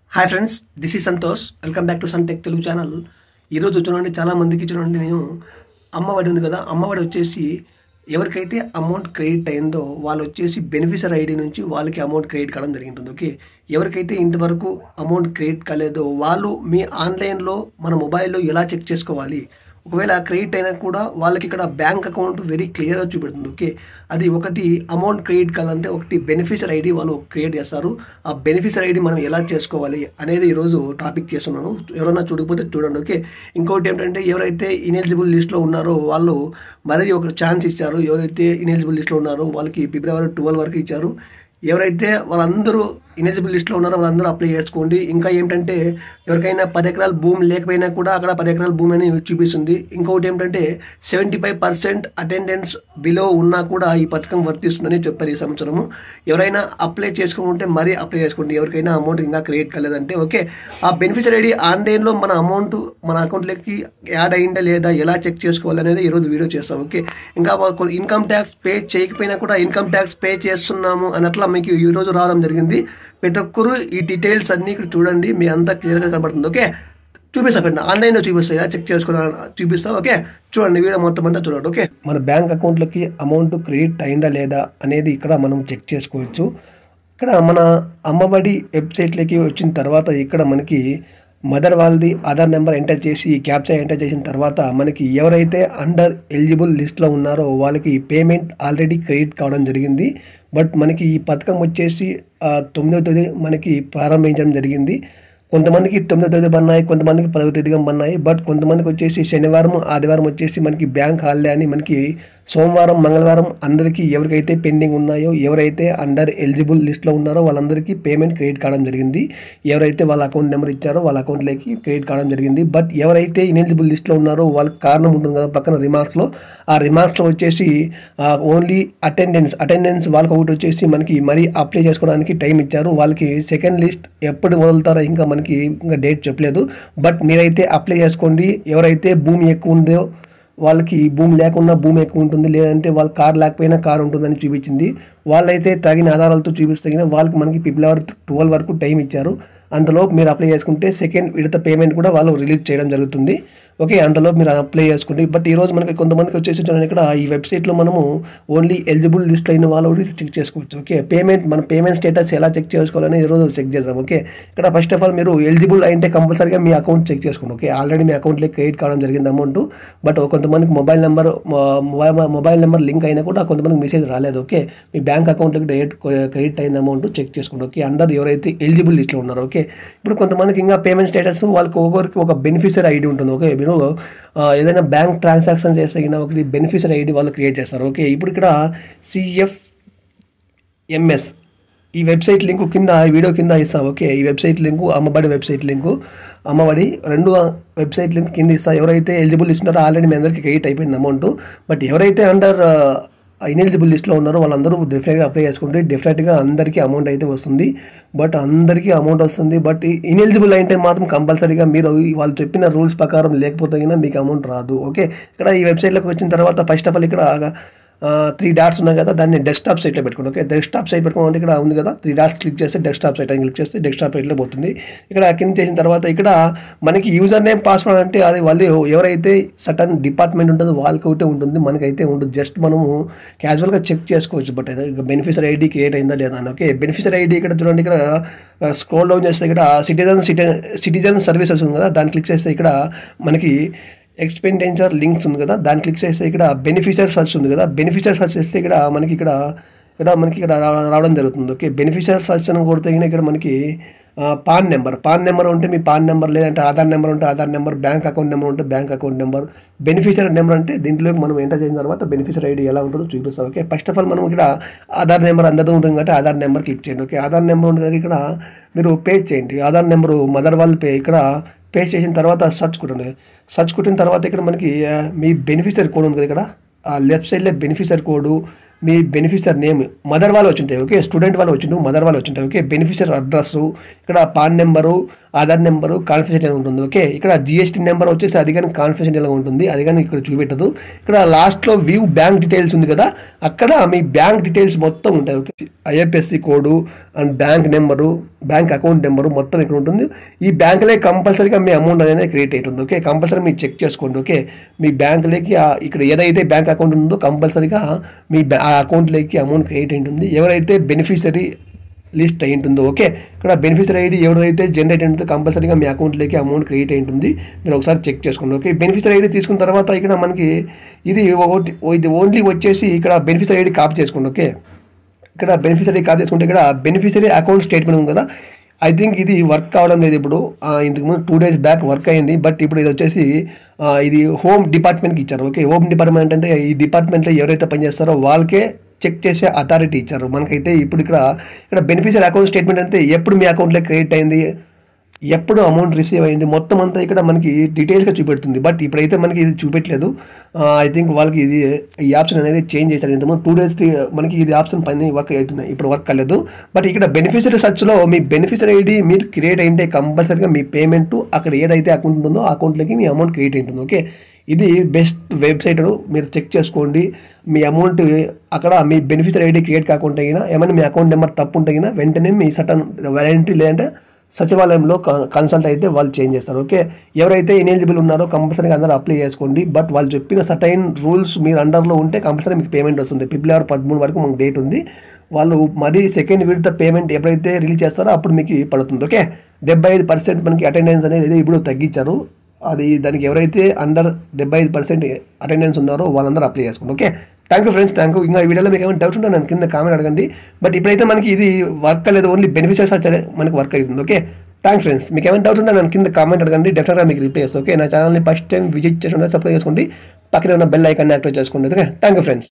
hi friends this is Santosh welcome back to Sun Tech Telugu channel ఈరోజు చూడండి చాలా మందికి చూడండి నేను అమ్మఒడి ఉంది కదా అమ్మఒడి వచ్చేసి ఎవరికైతే అమౌంట్ క్రెడిట్ అయిందో వాళ్ళు వచ్చేసి బెనిఫిషియర్ ఐడి నుంచి వాళ్ళకి అమౌంట్ క్రెడిట్ కావడం జరిగింటుంది ఓకే ఎవరికైతే ఇంతవరకు అమౌంట్ క్రెడిట్ కాలేదో వాళ్ళు మీ ఆన్లైన్లో మన మొబైల్లో ఎలా చెక్ చేసుకోవాలి ఒకవేళ క్రెడిట్ అయినా కూడా వాళ్ళకి ఇక్కడ బ్యాంక్ అకౌంట్ వెరీ క్లియర్గా చూపెడుతుంది ఓకే అది ఒకటి అమౌంట్ క్రెడిట్ కావాలంటే ఒకటి బెనిఫిషియర్ ఐడి వాళ్ళు క్రియేట్ చేస్తారు ఆ బెనిఫిషియర్ ఐడి మనం ఎలా చేసుకోవాలి అనేది ఈరోజు టాపిక్ చేస్తున్నాను ఎవరైనా చూడకపోతే చూడండి ఓకే ఇంకోటి ఏంటంటే ఎవరైతే ఇనెలిజిబుల్ లిస్ట్లో ఉన్నారో వాళ్ళు మరీ ఒక ఛాన్స్ ఇచ్చారు ఎవరైతే ఇనెలిజిబుల్ లిస్ట్లో ఉన్నారో వాళ్ళకి ఫిబ్రవరి ట్వెల్వ్ వరకు ఇచ్చారు ఎవరైతే వాళ్ళందరూ ఇనెజిబుల్ లిస్ట్లో ఉన్నారో వాళ్ళందరూ అప్లై చేసుకోండి ఇంకా ఏంటంటే ఎవరికైనా పది ఎకరాల భూమి లేకపోయినా కూడా అక్కడ పది ఎకరాల భూమి అని చూపిస్తుంది ఇంకొకటి ఏంటంటే seventy five percent attendance below ఉన్నా కూడా ఈ పథకం వర్తిస్తుందని చెప్పారు ఈ సంవత్సరము ఎవరైనా అప్లై చేసుకుంటే మరీ అప్లై చేసుకోండి ఎవరికైనా అమౌంట్ ఇంకా క్రియేట్ కాలేదంటే ఓకే ఆ బెనిఫిషియర్ ఐడి ఆన్లైన్లో మన అమౌంట్ మన అకౌంట్లోకి యాడ్ అయిందా లేదా ఎలా చెక్ చేసుకోవాలి అనేది ఈరోజు వీడియో చేస్తాం ఓకే ఇంకా ఇన్కమ్ ట్యాక్స్ పే చేయకపోయినా కూడా ఇన్కమ్ ట్యాక్స్ పే చేస్తున్నాము అన్నట్లా మీకు ఈరోజు రావడం జరిగింది ప్రతి ఒక్కరు ఈ డీటెయిల్స్ అన్ని ఇక్కడ చూడండి మీ అంతా క్లియర్గా కనబడుతుంది ఓకే చూపిస్తా పెట్టిన ఆన్లైన్లో చూపిస్తా ఇలా చెక్ చేసుకోవాలి చూపిస్తా ఓకే చూడండి వీడియో మొత్తం అంతా చూడండి ఓకే మన బ్యాంక్ అకౌంట్లోకి అమౌంట్ క్రెడిట్ అయిందా లేదా అనేది ఇక్కడ మనం చెక్ చేసుకోవచ్చు ఇక్కడ మన అమ్మఒడి వెబ్సైట్లోకి వచ్చిన తర్వాత ఇక్కడ మనకి మదర్ వాళ్ళది ఆధార్ నెంబర్ ఎంటర్ చేసి ఈ క్యాప్చా ఎంటర్ చేసిన తర్వాత మనకి ఎవరైతే అండర్ ఎలిజిబుల్ లిస్ట్లో ఉన్నారో వాళ్ళకి పేమెంట్ ఆల్రెడీ క్రెడిట్ కావడం జరిగింది బట్ మనకి ఈ పథకం వచ్చేసి తొమ్మిదో తేదీ మనకి ప్రారంభించడం జరిగింది కొంతమందికి తొమ్మిదో తేదీ పన్నాయి కొంతమందికి పదవ తేదీగా పన్నాయి బట్ కొంతమందికి వచ్చేసి శనివారం ఆదివారం వచ్చేసి మనకి బ్యాంక్ హాలిడే అని మనకి సోమవారం మంగళవారం అందరికీ ఎవరికైతే పెండింగ్ ఉన్నాయో ఎవరైతే అండర్ ఎలిజిబుల్ లిస్ట్లో ఉన్నారో వాళ్ళందరికీ పేమెంట్ క్రెడిట్ కావడం జరిగింది ఎవరైతే వాళ్ళ అకౌంట్ నెంబర్ ఇచ్చారో వాళ్ళ అకౌంట్లోకి క్రెడిట్ కావడం జరిగింది బట్ ఎవరైతే ఇనెలిజిబుల్ లిస్ట్లో ఉన్నారో వాళ్ళకి కారణం ఉంటుంది కదా పక్కన రిమార్క్స్లో ఆ రిమార్క్స్లో వచ్చేసి ఓన్లీ అటెండెన్స్ అటెండెన్స్ వాళ్ళకి ఒకటి వచ్చేసి మనకి మరీ అప్లై చేసుకోవడానికి టైం ఇచ్చారు వాళ్ళకి సెకండ్ లిస్ట్ ఎప్పుడు వదులుతారో ఇంకా మనకి ఇంకా డేట్ చెప్పలేదు బట్ మీరైతే అప్లై చేసుకోండి ఎవరైతే భూమి ఎక్కువ ఉందో వాళ్ళకి భూమి లేకున్నా భూమి ఎక్కువ ఉంటుంది లేదంటే వాళ్ళ కార్ లేకపోయినా కార్ ఉంటుందని చూపించింది వాళ్ళైతే తగిన ఆధారాలతో చూపిస్తే వాళ్ళకి మనకి ఫిబ్రవరి ట్వెల్వ్ వరకు టైం ఇచ్చారు అంతలోపు మీరు అప్లై చేసుకుంటే సెకండ్ విడత పేమెంట్ కూడా వాళ్ళు రిలీజ్ చేయడం జరుగుతుంది ఓకే అంతలోపు మీరు అప్లై చేసుకోండి బట్ ఈరోజు మనకి కొంతమందికి వచ్చేసి ఇక్కడ ఈ వెబ్సైట్లో మనము ఓన్లీ ఎలిజిబుల్ లిస్ట్ అయిన వాళ్ళు చెక్ చేసుకోవచ్చు ఓకే పేమెంట్ మన పేమెంట్ స్టేటస్ ఎలా చెక్ చేసుకోవాలని ఈరోజు చెక్ చేద్దాం ఓకే ఇక్కడ ఫస్ట్ ఆఫ్ ఆల్ మీరు ఎలిజిబుల్ అయితే కంపల్సరీగా మీ అకౌంట్ చెక్ చేసుకోండి ఓకే ఆల్రెడీ మీ అకౌంట్లోకి క్రెడిట్ కావడం జరిగింది అమౌంట్ బట్ కొంతమందికి mobile number mobile number link అయినా కూడా కొంతమందికి మెసేజ్ రాలేదు ఓకే మీ బ్యాంక్ అకౌంట్కి డైరెక్ట్ క్రెడిట్ అయిన అమౌంట్ చెక్ చేసుకోండి ఓకే అందరు ఎవరైతే ఎలిజిబుల్ లిస్ట్లో ఉన్నారో ఓకే ఇప్పుడు కొంతమందికి ఇంకా పేమెంట్ స్టేటస్ వాళ్ళకి ఒక్కొక్కరికి ఒక బెనిఫిషియర్ ఐడి ఉంటుంది ఓకే మీరు ఏదైనా బ్యాంక్ ట్రాన్సాక్షన్ చేస్తే ఒక బెనిఫిషియర్ ఐడి వాళ్ళు క్రియేట్ చేస్తారు ఓకే ఇప్పుడు ఇక్కడ సిఎఫ్ ఎంఎస్ ఈ వెబ్సైట్ లింకు కింద వీడియో కింద ఇస్తాం ఓకే ఈ website link Ammabadi website link Ammabadi రెండు వెబ్సైట్ లింక్ కింద ఇస్తా ఎవరైతే ఎలిజిబుల్ ఇస్తున్నారో ఆల్రెడీ మీ అందరికీ క్రెడిట్ అయిపోయింది అమౌంట్ బట్ ఎవరైతే అండర్ ఇనెలిజిబుల్ లిస్ట్లో ఉన్నారో వాళ్ళందరూ డెఫినెట్గా అప్లై చేసుకుంటే డెఫినెట్గా అందరికీ అమౌంట్ అయితే వస్తుంది బట్ అందరికీ అమౌంట్ వస్తుంది బట్ ఇనెలిజిబుల్ అయితే మాత్రం కంపల్సరీగా మీరు వాళ్ళు చెప్పిన రూల్స్ ప్రకారం లేకపోతే మీకు అమౌంట్ రాదు ఓకే ఇక్కడ ఈ వెబ్సైట్లోకి వచ్చిన తర్వాత ఫస్ట్ ఆఫ్ ఆల్ ఇక్కడ త్రీ డాట్స్ ఉన్నాయి కదా దాన్ని డెస్క్టాప్ సైట్లో పెట్టుకోండి ఓకే డెస్క్టాప్ సైట్ పెట్టుకోండి ఇక్కడ ఉంది కదా త్రీ డాట్స్ క్లిక్ చేస్తే డెస్క్టాప్ సైట్ అని క్లిక్ చేస్తే డెస్క్టాప్ సైట్లో పోతుంది ఇక్కడ కింద చేసిన తర్వాత ఇక్కడ మనకి యూజర్ నేమ్ పాస్వర్డ్ అంటే అది వాళ్ళు ఎవరైతే సటన్ డిపార్ట్మెంట్ ఉంటుందో వాళ్ళకి ఒకటే ఉంటుంది మనకైతే ఉంటుంది జస్ట్ మనము క్యాజువల్గా చెక్ చేసుకోవచ్చు బట్ బెనిఫిషియర్ ఐడి క్రియేట్ అయిందా లేదా అని ఓకే బెనిఫిషియర్ ఐడి ఇక్కడ చూడండి ఇక్కడ స్క్రోల్ డౌన్ చేస్తే ఇక్కడ సిటిజన్ సిటిజన్ సర్వీస్ వస్తుంది కదా దాన్ని క్లిక్ చేస్తే ఇక్కడ మనకి ఎక్స్పెండిచర్ లింక్స్ ఉంది కదా దాన్ని క్లిక్ చేస్తే ఇక్కడ బెనిఫిషియర్ సర్చ్ ఉంది కదా బెనిఫిషియర్ సర్చ్ చేస్తే ఇక్కడ మనకి ఇక్కడ ఇక్కడ మనకి ఇక్కడ రావడం జరుగుతుంది ఓకే బెనిఫిషియర్ సర్చ్ అని కొడితే ఇక్కడ మనకి పాన్ నెంబర్ పాన్ నెంబర్ ఉంటే మీ పాన్ నెంబర్ లేదంటే ఆధార్ నెంబర్ ఉంటే Aadhaar number bank account number ఉంటే bank account number beneficiary number అంటే దీంట్లో మనం ఎంటర్ చేసిన తర్వాత బెనిఫిషియర్ ఐడి ఎలా ఉంటుందో చూపిస్తాం ఓకే ఫస్ట్ ఆఫ్ ఆల్ మనం ఇక్కడ ఆధార్ నెంబర్ అందరితో ఉంటుంది కాబట్టి ఆధార్ నెంబర్ క్లిక్ చేయండి ఓకే ఆధార్ నెంబర్ ఉంటుంది ఇక్కడ మీరు పే చేయండి ఆధార్ నెంబరు మదర్ వాళ్ళ పే ఇక్కడ పే చేసిన తర్వాత సర్చ్ కొట్టండి సర్చ్ కొట్టిన తర్వాత ఇక్కడ మనకి మీ బెనిఫిషియర్ కోడ్ ఉంది కదా ఇక్కడ ఆ లెఫ్ట్ సైడ్లో బెనిఫిషియర్ కోడు మీ బెనిఫిషియర్ నేమ్ మదర్ వాళ్ళు వచ్చింటాయి ఓకే స్టూడెంట్ వాళ్ళు వచ్చిండు మదర్ వాళ్ళు వచ్చింటాయి ఓకే బెనిఫిషియర్ అడ్రస్ ఇక్కడ PAN number Aadhaar number confidential ఉంటుంది ఓకే ఇక్కడ జిఎస్టీ నెంబర్ వచ్చేసి అది కానీ కాన్ఫిడెన్షియల్గా ఉంటుంది అది కానీ ఇక్కడ చూపెట్టదు ఇక్కడ లాస్ట్లో వ్యూ బ్యాంక్ డీటెయిల్స్ ఉంది కదా అక్కడ మీ బ్యాంక్ డీటెయిల్స్ మొత్తం ఉంటాయి okay IFSC code and bank number bank account number మొత్తం ఇక్కడ ఉంటుంది ఈ బ్యాంకులే కంపల్సరీగా మీ అమౌంట్ అనేది క్రియేట్ అవుతుంది ఓకే కంపల్సరీ మీరు చెక్ చేసుకోండి ఓకే మీ బ్యాంకులోకి ఆ- ఇక్కడ ఏదైతే బ్యాంక్ అకౌంట్ ఉందో కంపల్సరీగా మీ బ్యా- ఆ అకౌంట్లోకి అమౌంట్ క్రియేట్ అయి ఉంటుంది ఎవరైతే బెనిఫిషరీ లిస్ట్ అయి ఉంటుందో ఓకే ఇక్కడ బెనిఫిషరీ ఐడి ఎవరైతే జనరేట్ ఉంటుందో కంపల్సరీగా మీ అకౌంట్లోకి అమౌంట్ క్రియేట్ అయి ఉంటుంది మీరు ఒకసారి చెక్ చేసుకోండి ఓకే బెనిఫిషరీ ఐడి తీసుకున్న తర్వాత ఇక్కడ మనకి ఇది ఒకటి ఇది ఓన్లీ వచ్చేసి ఇక్కడ బెనిఫిషరీ ఐడి కాపీ చేసుకోండి ఓకే ఇక్కడ బెనిఫిషరీ కాపీ చేసుకుంటే ఇక్కడ బెనిఫిషరీ అకౌంట్ స్టేట్మెంట్ ఉంది కదా ఐ థింక్ ఇది వర్క్ కావడం లేదు ఇప్పుడు ఆ, ఇంతకు ముందు టూ డేస్ బ్యాక్ వర్క్ అయింది బట్ ఇప్పుడు ఇది వచ్చేసి ఆ, ఇది హోమ్ డిపార్ట్మెంట్కి ఇచ్చారు ఓకే హోమ్ డిపార్ట్మెంట్ అంటే ఈ డిపార్ట్మెంట్లో ఎవరైతే పనిచేస్తారో వాళ్ళకే చెక్ చేసే అథారిటీ ఇచ్చారు మనకైతే ఇప్పుడు ఇక్కడ ఇక్కడ బెనిఫిషరీ అకౌంట్ స్టేట్మెంట్ అంటే ఎప్పుడు మీ అకౌంట్లో క్రియేట్ అయింది ఎప్పుడు అమౌంట్ రిసీవ్ అయింది మొత్తం అంతా ఇక్కడ మనకి డీటెయిల్స్గా చూపెడుతుంది బట్ ఇప్పుడైతే మనకి ఇది చూపెట్టలేదు ఐ థింక్ వాళ్ళకి ఇది ఈ ఆప్షన్ అనేది చేంజ్ చేశారు ఇంతకుముందు టూ డేస్ మనకి ఇది ఆప్షన్ పైన వర్క్ అవుతున్నాయి ఇప్పుడు వర్క్ కాలేదు బట్ ఇక్కడ బెనిఫిషరీ సర్చ్లో మీ బెనిఫిషరీ ఐడి మీరు క్రియేట్ అయింటే కంపల్సరీగా మీ పేమెంట్ అక్కడ ఏదైతే అకౌంట్ ఉంటుందో ఆ అకౌంట్లోకి మీ అమౌంట్ క్రియేట్ ఉంటుంది ఓకే ఇది బెస్ట్ వెబ్సైట్ మీరు చెక్ చేసుకోండి మీ అమౌంట్ అక్కడ మీ బెనిఫిషరీ ఐడి క్రియేట్ కాకుండా అయినా ఏమైనా మీ అకౌంట్ నెంబర్ తప్పు ఉంటే అయినా వెంటనే మీ సటన్ వారంటీ లేదంటే సచివాలయంలో కన్సల్ట్ అయితే వాళ్ళు చేంజ్ చేస్తారు ఓకే ఎవరైతే ఇనెలిజిబుల్ ఉన్నారో కంపల్సరీగా అందరూ అప్లై చేసుకోండి బట్ వాళ్ళు చెప్పిన సటైన్ రూల్స్ మీరు అండర్లో ఉంటే కంపల్సరీ మీకు పేమెంట్ వస్తుంది ఫిబ్రవరి పదమూడు వరకు మనకు డేట్ ఉంది వాళ్ళు మరీ సెకండ్ విడత పేమెంట్ ఎప్పుడైతే రిలీజ్ చేస్తారో అప్పుడు మీకు పడుతుంది ఓకే డెబ్బై ఐదు పర్సెంట్ మనకి అటెండెన్స్ అనేది ఇప్పుడు తగ్గించారు అది దానికి ఎవరైతే అండర్ డెబ్బై ఐదు పర్సెంట్ అటెండెన్స్ ఉన్నారో వాళ్ళందరూ అప్లై చేసుకోండి okay thank you friends thank you ఇంకా ఈ వీడియోలో మీకు ఏమైనా డౌట్స్ ఉంటే నన్ను కింద కామెంట్ అడగండి బట్ ఇప్పుడైతే మనకి ఇది వర్క్ లేదు ఓన్లీ బెనిఫిషియర్స్ వచ్చే మనకి వర్క్ అవుతుంది ఓకే థ్యాంక్స్ ఫ్రెండ్స్ మీకు ఏమైనా డౌట్స్ ఉంటే నన్ను కింద కామెంట్ అడగండి డెఫినెట్గా మీకు రిప్లై చేస్తాను ఓకే నా ఛానల్ని ఫస్ట్ టైం విజిట్ చేసి సబ్స్క్రైబ్ చేసుకోండి పక్కనే ఉన్న బెల్ ఐకాన్ని యాక్టివేట్ చేసుకోండి ఓకే థ్యాంక్ యూ ఫ్రెండ్స్